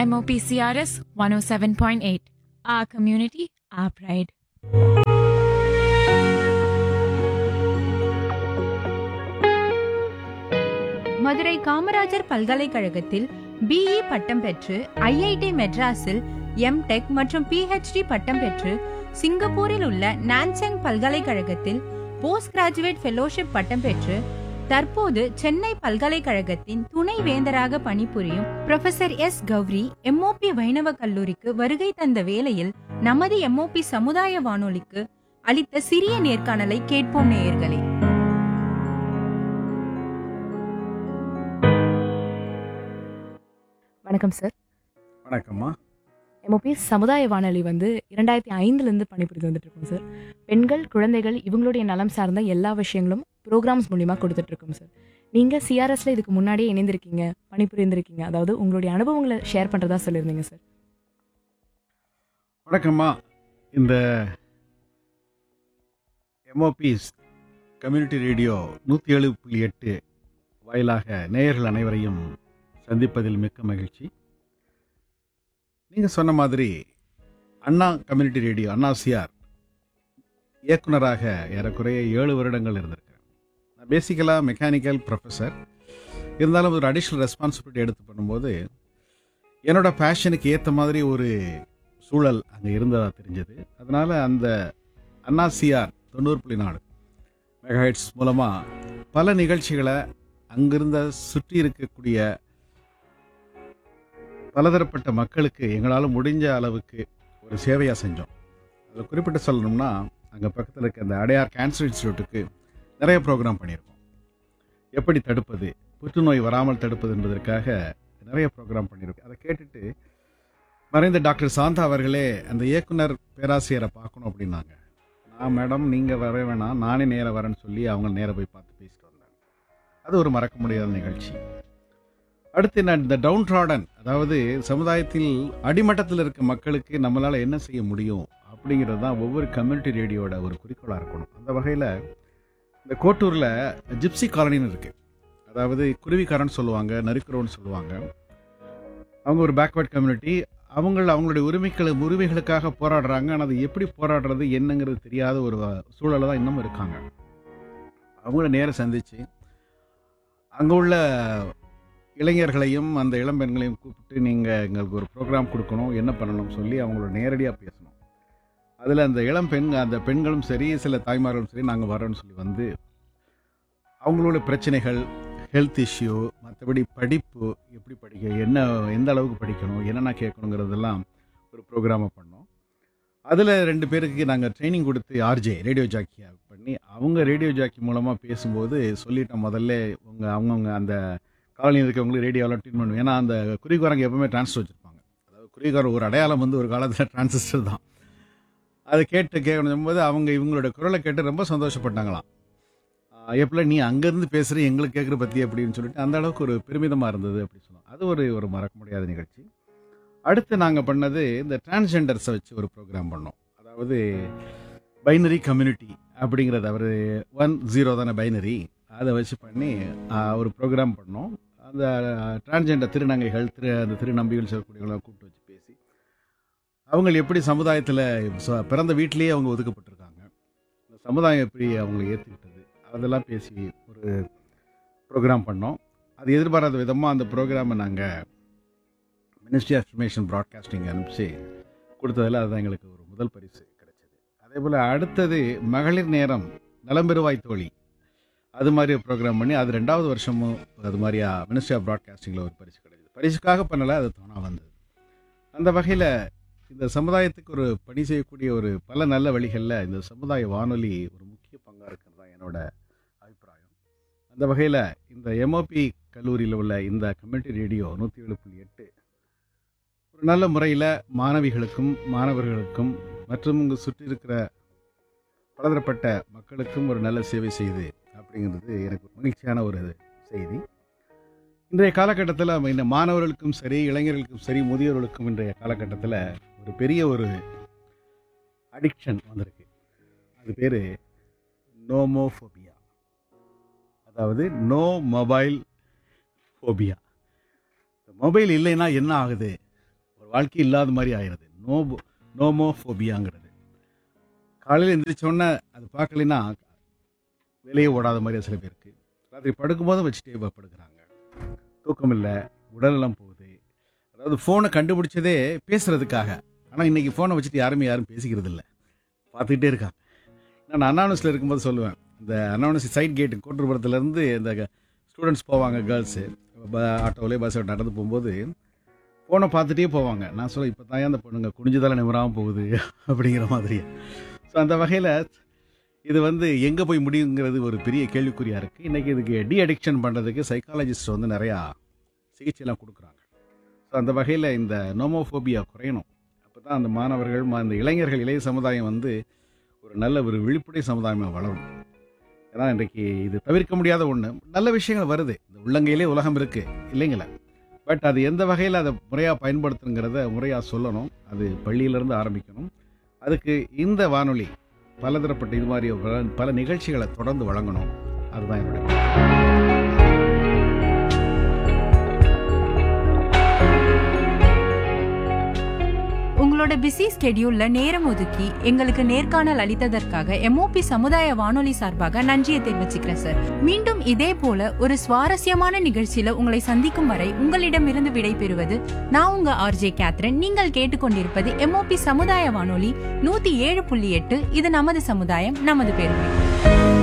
MOPCRS 107.8. Our community, our pride. Madurai Kamarajar பல்கலைக்கழகத்தில் BE பட்டம் பெற்று ஐஐடி மெட்ராஸில் எம்டெக் மற்றும் பிஹெச்டி பட்டம் பெற்று சிங்கப்பூரில் உள்ள நான்செங் பல்கலைக்கழகத்தில் போஸ்ட் கிராஜுவேட் ஃபெலோஷிப் பட்டம் பெற்று தற்போது சென்னை பல்கலைக்கழகத்தின் துணை வேந்தராக பணிபுரியும் ப்ரொஃபசர் எஸ் கௌரி எம்ஓபி வைணவ கல்லூரிக்கு வருகை தந்த வேளையில் நமது எம்ஓபி சமுதாய வானொலிக்கு அளித்த சிறிய நேர்காணலை கேட்போம் நேயர்களே வணக்கம் சார் வணக்கம்மா எம்ஓபி சமுதாய வானொலி வந்து இரண்டாயிரத்தி ஐந்துலேருந்து பணிபுரிந்து வந்துட்டு இருக்கோம் சார் பெண்கள் குழந்தைகள் இவங்களுடைய நலம் சார்ந்த எல்லா விஷயங்களும் ப்ரோக்ராம்ஸ் மூலிமா கொடுத்துட்டு இருக்கோம் சார் நீங்கள் சிஆர்எஸ்ல இதுக்கு முன்னாடியே இணைந்திருக்கீங்க பணிபுரிந்திருக்கீங்க அதாவது உங்களுடைய அனுபவங்களை ஷேர் பண்ணுறதா சொல்லியிருந்தீங்க சார் வணக்கம்மா இந்த எம்ஓபிஸ் கம்யூனிட்டி ரேடியோ நூற்றி ஏழு புள்ளி எட்டு வாயிலாக நேயர்கள் அனைவரையும் சந்திப்பதில் மிக்க மகிழ்ச்சி நீங்கள் சொன்ன மாதிரி Anna community radio Anna CR இயக்குனராக ஏறக்குறைய ஏழு வருடங்கள் இருந்திருக்கேன் நான் பேசிக்கலாக மெக்கானிக்கல் ப்ரொஃபஸர் இருந்தாலும் ஒரு அடிஷ்னல் ரெஸ்பான்சிபிலிட்டி எடுத்து பண்ணும்போது என்னோட பேஷனுக்கு ஏற்ற மாதிரி ஒரு சூழல் அங்கே இருந்ததா தெரிஞ்சது அதனால அந்த அன்னாசிஆர் தொண்ணூறு புள்ளி நாலு மெகாஹெட்ஸ் மூலமாக பல நிகழ்ச்சிகளை அங்கிருந்த சுற்றி இருக்கக்கூடிய பலதரப்பட்ட மக்களுக்கு எங்களால் முடிஞ்ச அளவுக்கு ஒரு சேவையாக செஞ்சோம் அதில் குறிப்பிட்டு சொல்லணும்னா அங்கே பக்கத்தில் இருக்க அந்த அடையார் கேன்சர் இன்ஸ்டியூட்டுக்கு நிறைய ப்ரோக்ராம் பண்ணியிருக்கோம் எப்படி தடுப்பது புற்றுநோய் வராமல் தடுப்பது என்பதற்காக நிறைய ப்ரோக்ராம் பண்ணியிருக்கோம் அதை கேட்டுட்டு மறைந்த டாக்டர் சாந்தா அவர்களே அந்த இயக்குனர் பேராசிரியரை பார்க்கணும் அப்படின்னாங்க நான் மேடம் நீங்கள் வர வேணாம் நானே நேராக வரேன்னு சொல்லி அவங்க நேராக போய் பார்த்து பேசிட்டு வந்தேன் அது ஒரு மறக்க முடியாத நிகழ்ச்சி அடுத்து நான் இந்த டவுன் ட்ராடன் அதாவது சமுதாயத்தில் அடிமட்டத்தில் இருக்க மக்களுக்கு நம்மளால் என்ன செய்ய முடியும் அப்படிங்கிறது தான் ஒவ்வொரு கம்யூனிட்டி ரேடியோட ஒரு குறிக்கோளாக இருக்கணும் அந்த வகையில் இந்த கோட்டூரில் ஜிப்சி காலனின்னு இருக்குது அதாவது குருவிக்காரன் சொல்லுவாங்க நரிக்குறவன் சொல்லுவாங்க அவங்க ஒரு பேக்வர்ட் கம்யூனிட்டி அவங்கள அவங்களுடைய உரிமைகள் உரிமைகளுக்காக போராடுறாங்க ஆனால் அது எப்படி போராடுறது என்னங்கிறது தெரியாத ஒரு சூழலில் தான் இன்னும் இருக்காங்க அவங்கள நேரம் சந்தித்து அங்கே உள்ள இளைஞர்களையும் அந்த இளம்பெண்களையும் கூப்பிட்டு நீங்கள் எங்களுக்கு ஒரு ப்ரோக்ராம் கொடுக்கணும் என்ன பண்ணணும்னு சொல்லி அவங்களோட நேரடியாக பேசணும் அதில் அந்த இளம் பெண் அந்த பெண்களும் சரி சில தாய்மார்களும் சரி நாங்கள் வரோன்னு சொல்லி வந்து அவங்களோட பிரச்சனைகள் ஹெல்த் இஷ்யூ மற்றபடி படிப்பு எப்படி படிக்க என்ன எந்த அளவுக்கு படிக்கணும் என்னென்ன கேட்கணுங்கிறதெல்லாம் ஒரு ப்ரோக்ராமை பண்ணோம் அதில் ரெண்டு பேருக்கு நாங்கள் ட்ரைனிங் கொடுத்து ஆர்ஜே ரேடியோ ஜாக்கியா பண்ணி அவங்க ரேடியோ ஜாக்கி மூலமாக பேசும்போது சொல்லிட்டோம் முதல்ல உங்கள் அவங்கவுங்க அந்த காலனியில் இருக்கவங்களுக்கு ரேடியோலாம் டியூன் பண்ணுவோம் ஏன்னா அந்த குறிகாரங்க எப்பவுமே டிரான்ஸ்டர் வச்சுருப்பாங்க அதாவது குறிகாரம் ஒரு அடையாளம் வந்து ஒரு காலத்தில் டிரான்சிஸ்டர் தான் அதை கேட்டு கேட்கணும் போது அவங்க இவங்களோட குரலை கேட்டு ரொம்ப சந்தோஷப்பட்டாங்களாம் எப்படில நீ அங்கேருந்து பேசுகிற எங்களுக்கு கேட்குற பற்றி அப்படின்னு சொல்லிட்டு அந்த அளவுக்கு ஒரு பெருமிதமாக இருந்தது அப்படின்னு சொன்னோம் அது ஒரு ஒரு மறக்க முடியாத நிகழ்ச்சி அடுத்து நாங்கள் பண்ணது இந்த டிரான்ஸ்ஜெண்டர்ஸை வச்சு ஒரு ப்ரோக்ராம் பண்ணோம் அதாவது பைனரி கம்யூனிட்டி அப்படிங்கிறது அவர் ஒன் ஜீரோ தானே பைனரி அதை வச்சு பண்ணி ஆஹ், ஒரு ப்ரோக்ராம் பண்ணோம் அந்த டிரான்ஸ்ஜெண்டர் திருநங்கைகள் திரு அந்த திருநம்பிகள் சொல்லக்கூடியவங்களை கூப்பிட்டு வச்சு பேசி அவங்க எப்படி சமுதாயத்தில் பிறந்த வீட்டிலேயே அவங்க ஒதுக்கப்பட்டிருக்காங்க இந்த சமுதாயம் எப்படி அவங்களை ஏற்றுக்கிட்டது அதெல்லாம் பேசி ஒரு ப்ரோக்ராம் பண்ணோம் அது எதிர்பாராத விதமாக அந்த ப்ரோக்ராமை நாங்கள் மினிஸ்ட்ரி ஆஃப் இன்ஃபர்மேஷன் ப்ராட்காஸ்டிங் அனுப்பிச்சு கொடுத்ததில் அதுதான் எங்களுக்கு ஒரு முதல் பரிசு கிடைச்சது அதே போல் அடுத்தது மகளிர் நேரம் நலம்பெருவாய் தோழி அது மாதிரி ப்ரோக்ராம் பண்ணி அது ரெண்டாவது வருஷமும் அது மாதிரியா மினிஸ்ட்ரி ஆஃப் ப்ராட்காஸ்டிங்கில் ஒரு பரிசு கிடைச்சது பரிசுக்காக பண்ணலை அது தானாக வந்தது அந்த வகையில் இந்த சமுதாயத்துக்கு ஒரு பணி செய்யக்கூடிய ஒரு பல நல்ல வழிகளில் இந்த சமுதாய வானொலி ஒரு முக்கிய பங்காக இருக்கிறது தான் என்னோட அபிப்பிராயம் அந்த வகையில் இந்த எம்ஓபி கல்லூரியில் உள்ள இந்த கம்யூனிட்டி ரேடியோ நூற்றி ஏழு புள்ளி எட்டு ஒரு நல்ல முறையில் மாணவிகளுக்கும் மாணவர்களுக்கும் மற்றும் இங்கு சுற்றி இருக்கிற பலதரப்பட்ட மக்களுக்கும் ஒரு நல்ல சேவை செய்யுது அப்படிங்கிறது எனக்கு ஒரு மகிழ்ச்சியான ஒரு செய்தி இன்றைய காலகட்டத்தில் இந்த மாணவர்களுக்கும் சரி இளைஞர்களுக்கும் சரி முதியோர்களுக்கும் இன்றைய காலகட்டத்தில் ஒரு பெரிய ஒரு அடிக்ஷன் வந்திருக்கு அது பேர் நோமோஃபோபியா அதாவது நோ மொபைல் ஃபோபியா மொபைல் இல்லைன்னா என்ன ஆகுது வாழ்க்கை இல்லாத மாதிரி ஆயிடுது நோ நோமோஃபோபியாங்கிறது காலையில் எந்திரிச்சோன்னே அது பார்க்கலைன்னா வெளியே ஓடாத மாதிரி சில பேருக்கு ராத்திரி படுக்கும்போதும் வச்சுட்டே ப- படுக்கிறாங்க தூக்கம் இல்லை உடலெல்லாம் போகுது அதாவது ஃபோனை கண்டுபிடிச்சதே பேசுறதுக்காக ஆனால் இன்னைக்கு ஃபோனை வச்சுட்டு யாருமே யாரும் பேசிக்கிறது இல்லை பார்த்துக்கிட்டே இருக்காங்க நான் அனானஸில் இருக்கும்போது சொல்லுவேன் இந்த அனானஸ் சைட் கேட்டு கோட்டுப்புறத்துலேருந்து இந்த ஸ்டூடெண்ட்ஸ் போவாங்க கேர்ள்ஸு ஆட்டோவிலே பஸ் நடந்து போகும்போது ஃபோனை பார்த்துட்டே போவாங்க நான் சொல்ல இப்போ தான் அந்த பொண்ணுங்க குனிஞ்சதால நிமிராமல் போகுது அப்படிங்கிற மாதிரி ஸோ அந்த வகையில் இது வந்து எங்கே போய் முடியுங்கிறது ஒரு பெரிய கேள்விக்குறியாக இருக்குது இன்றைக்கி இதுக்கு டி அடிக்ஷன் பண்ணுறதுக்கு சைக்காலஜிஸ்ட் வந்து நிறையா சிகிச்சைலாம் கொடுக்குறாங்க ஸோ அந்த வகையில் இந்த நோமோஃபோபியா குறையணும் அப்போ தான் அந்த மாணவர்கள் ம- அந்த இளைஞர்கள் இளைய சமுதாயம் வந்து ஒரு நல்ல ஒரு விழிப்புடை சமுதாயமாக வளரும் ஏன்னா இன்றைக்கு இது தவிர்க்க முடியாத ஒன்று நல்ல விஷயங்கள் வருது இந்த உள்ளங்கையிலே உலகம் இருக்குது இல்லைங்களா பட் அது எந்த வகையில் அதை முறையாக பயன்படுத்துங்கிறத முறையாக சொல்லணும் அது பள்ளியிலேருந்து ஆரம்பிக்கணும் அதுக்கு இந்த வானொலி பலதரப்பட்ட இது மாதிரி பல- பல நிகழ்ச்சிகளை தொடர்ந்து வழங்கணும் அதுதான் என்னுடைய உங்களோட பிஸி ஸ்கெடியூல்ல நேரம் ஒதுக்கி எங்களுக்கு நேர்காணல் அளித்ததற்காக எம்ஓபி சமுதாய வானொலி சார்பாக நன்றியை தெரிவிச்சுக்கிறேன் சார் மீண்டும் இதே போல ஒரு சுவாரஸ்யமான நிகழ்ச்சியில உங்களை சந்திக்கும் வரை உங்களிடமிருந்து விடைபெறுவது நான் உங்க ஆர்ஜே கேத்ரின் நீங்கள் கேட்டுக்கொண்டிருப்பது எம்ஓபி சமுதாய வானொலி நூத்தி ஏழு புள்ளி எட்டு இது நமது சமுதாயம் நமது பெருமை